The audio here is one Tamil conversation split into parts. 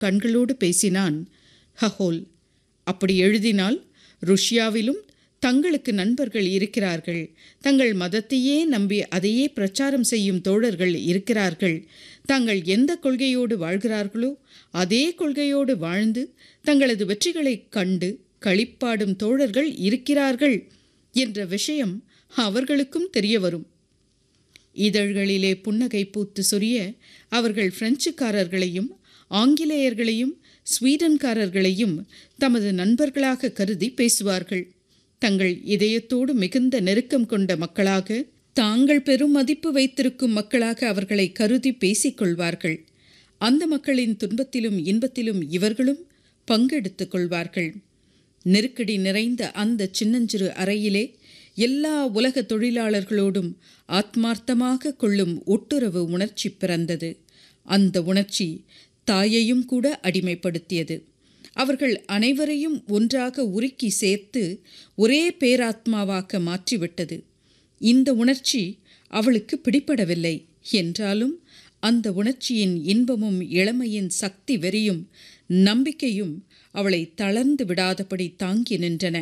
கண்களோடு பேசினான் ஹஹோல் அப்படி எழுதினால் ருஷ்யாவிலும் தங்களுக்கு நண்பர்கள் இருக்கிறார்கள் தங்கள் மதத்தையே நம்பி அதையே பிரச்சாரம் செய்யும் தோழர்கள் இருக்கிறார்கள் தாங்கள் எந்த கொள்கையோடு வாழ்கிறார்களோ அதே கொள்கையோடு வாழ்ந்து தங்களது வெற்றிகளைக் கண்டு களிப்பாடும் தோழர்கள் இருக்கிறார்கள் என்ற விஷயம் அவர்களுக்கும் தெரிய வரும் இதழ்களிலே புன்னகை பூத்து சொரிய அவர்கள் பிரெஞ்சுக்காரர்களையும் ஆங்கிலேயர்களையும் ஸ்வீடன்காரர்களையும் தமது நண்பர்களாக கருதி பேசுவார்கள் தங்கள் இதயத்தோடு மிகுந்த நெருக்கம் கொண்ட மக்களாக தாங்கள் பெரும் மதிப்பு வைத்திருக்கும் மக்களாக அவர்களை கருதி பேசிக்கொள்வார்கள் அந்த மக்களின் துன்பத்திலும் இன்பத்திலும் இவர்களும் பங்கெடுத்துக் கொள்வார்கள் நெருக்கடி நிறைந்த அந்த சின்னஞ்சிறு அறையிலே எல்லா உலக தொழிலாளர்களோடும் ஆத்மார்த்தமாக கொள்ளும் ஒட்டுறவு உணர்ச்சி பிறந்தது அந்த உணர்ச்சி தாயையும் கூட அடிமைப்படுத்தியது அவர்கள் அனைவரையும் ஒன்றாக உருக்கி சேர்த்து ஒரே பேராத்மாவாக்க மாற்றிவிட்டது இந்த உணர்ச்சி அவளுக்கு பிடிபடவில்லை என்றாலும் அந்த உணர்ச்சியின் இன்பமும் இளமையின் சக்தி வெறியும் நம்பிக்கையும் அவளை தளர்ந்து விடாதபடி தாங்கி நின்றன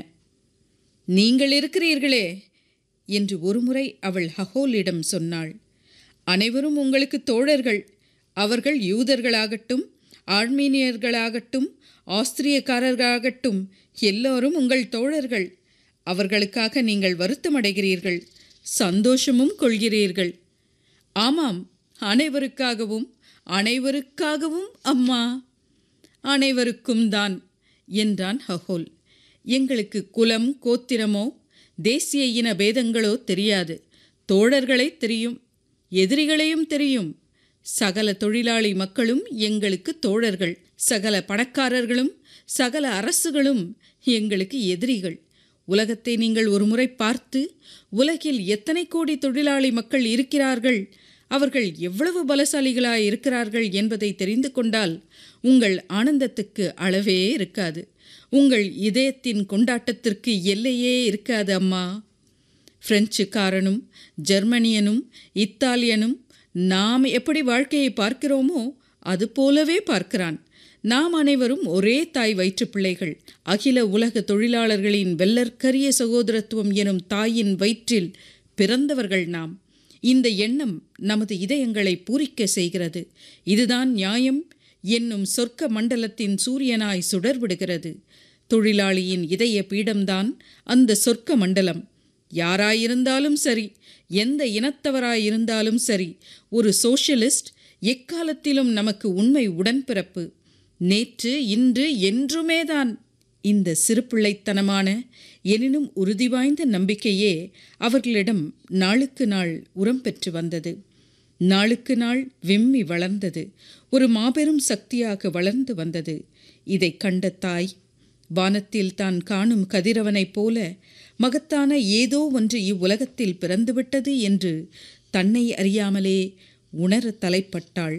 நீங்கள் இருக்கிறீர்களே என்று ஒருமுறை அவள் ஹஹோலிடம் சொன்னாள் அனைவரும் உங்களுக்கு தோழர்கள் அவர்கள் யூதர்களாகட்டும் ஆர்மீனியர்களாகட்டும் ஆஸ்திரியக்காரர்களாகட்டும் எல்லோரும் உங்கள் தோழர்கள் அவர்களுக்காக நீங்கள் வருத்தமடைகிறீர்கள் சந்தோஷமும் கொள்கிறீர்கள் ஆமாம் அனைவருக்காகவும் அனைவருக்காகவும் அம்மா அனைவருக்கும் தான் என்றான் ஹஹோல் எங்களுக்கு குலம் கோத்திரமோ தேசிய இன பேதங்களோ தெரியாது தோழர்களை தெரியும் எதிரிகளையும் தெரியும் சகல தொழிலாளி மக்களும் எங்களுக்கு தோழர்கள் சகல பணக்காரர்களும் சகல அரசுகளும் எங்களுக்கு எதிரிகள் உலகத்தை நீங்கள் ஒருமுறை பார்த்து உலகில் எத்தனை கோடி தொழிலாளி மக்கள் இருக்கிறார்கள் அவர்கள் எவ்வளவு பலசாலிகளாய் இருக்கிறார்கள் என்பதை தெரிந்து கொண்டால் உங்கள் ஆனந்தத்துக்கு அளவே இருக்காது உங்கள் இதயத்தின் கொண்டாட்டத்திற்கு எல்லையே இருக்காது அம்மா பிரெஞ்சுக்காரனும் ஜெர்மனியனும் இத்தாலியனும் நாம் எப்படி வாழ்க்கையை பார்க்கிறோமோ அது போலவே பார்க்கிறான் நாம் அனைவரும் ஒரே தாய் வயிற்று பிள்ளைகள் அகில உலக தொழிலாளர்களின் வெள்ளற்கரிய சகோதரத்துவம் எனும் தாயின் வயிற்றில் பிறந்தவர்கள் நாம் இந்த எண்ணம் நமது இதயங்களை பூரிக்க செய்கிறது இதுதான் நியாயம் என்னும் சொர்க்க மண்டலத்தின் சூரியனாய் சுடர்விடுகிறது தொழிலாளியின் இதய பீடம்தான் அந்த சொர்க்க மண்டலம் யாராயிருந்தாலும் சரி எந்த இனத்தவராயிருந்தாலும் சரி ஒரு சோஷியலிஸ்ட் எக்காலத்திலும் நமக்கு உண்மை உடன்பிறப்பு நேற்று இன்று என்றுமேதான் இந்த சிறுபிள்ளைத்தனமான எனினும் உறுதி வாய்ந்த நம்பிக்கையே அவர்களிடம் நாளுக்கு நாள் உரம் பெற்று வந்தது நாளுக்கு நாள் விம்மி வளர்ந்தது ஒரு மாபெரும் சக்தியாக வளர்ந்து வந்தது இதை கண்ட தாய் வானத்தில் தான் காணும் கதிரவனைப் போல மகத்தான ஏதோ ஒன்று இவ்வுலகத்தில் பிறந்துவிட்டது என்று தன்னை அறியாமலே உணர தலைப்பட்டாள்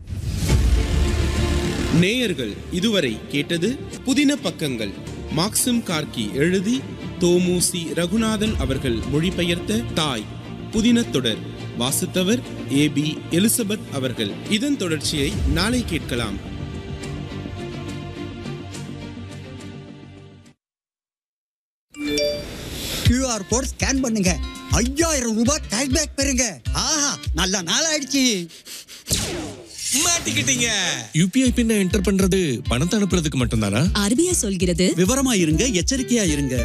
நேயர்கள் இதுவரை கேட்டது புதின பக்கங்கள் மாக்சிம் கார்கி எழுதி தோமுசி ரகுநாதன் அவர்கள் மொழிபெயர்த்த தாய் புதின தொடர் வாசித்தவர் ஏ பி எலிசபெத் அவர்கள் இதன் தொடர்ச்சியை நாளை கேட்கலாம் கியூஆர் கோட் ஸ்கேன் பண்ணுங்க ஐயாயிரம் ரூபாய் கேஷ்பேக் பெறுங்க ஆஹா நல்ல நாள் ஆயிடுச்சு மாட்டிக்கிட்டீங்க யூபிஐ பின்ன என்டர் பண்றது பணத்தை அனுப்புறதுக்கு மட்டும்தானா ஆர்பிஐ சொல்கிறது விவரமா இருங்க எச்சரிக்கையா இருங்க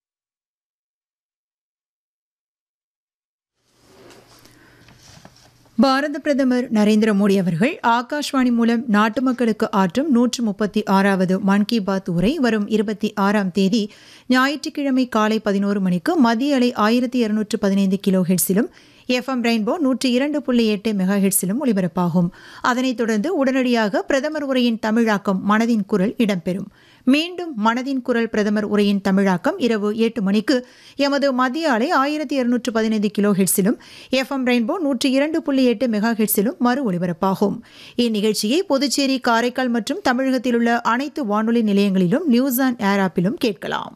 பாரத பிரதமர் நரேந்திர மோடி அவர்கள் ஆகாஷ்வாணி மூலம் நாட்டு மக்களுக்கு ஆற்றும் நூற்று முப்பத்தி ஆறாவது மன் கி பாத் உரை வரும் இருபத்தி ஆறாம் தேதி ஞாயிற்றுக்கிழமை காலை பதினோரு மணிக்கு மத்திய அலை ஆயிரத்தி இருநூற்று பதினைந்து கிலோ ஹெட்ஸிலும் எஃப்எம் ரெயின்போ நூற்றி இரண்டு புள்ளி எட்டு மெகா ஹெட்ஸிலும் ஒலிபரப்பாகும் அதனைத் தொடர்ந்து உடனடியாக பிரதமர் உரையின் தமிழாக்கம் மனதின் குரல் இடம்பெறும் மீண்டும் மனதின் குரல் பிரதமர் உரையின் தமிழாக்கம் இரவு எட்டு மணிக்கு எமது மத்திய அலை ஆயிரத்தி இருநூற்று பதினைந்து கிலோ ஹெட்ஸிலும் எஃப்எம் ரெயின்போ நூற்றி இரண்டு புள்ளி எட்டு மெகா ஹெட்ஸிலும் மறு ஒலிபரப்பாகும் இந்நிகழ்ச்சியை புதுச்சேரி காரைக்கால் மற்றும் தமிழகத்தில் உள்ள அனைத்து வானொலி நிலையங்களிலும் நியூஸ் ஆன் ஏர் ஆப்பிலும் கேட்கலாம்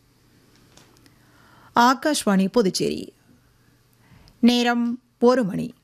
ஆகாஷ்வாணி புதுச்சேரி நேரம் ஒரு மணி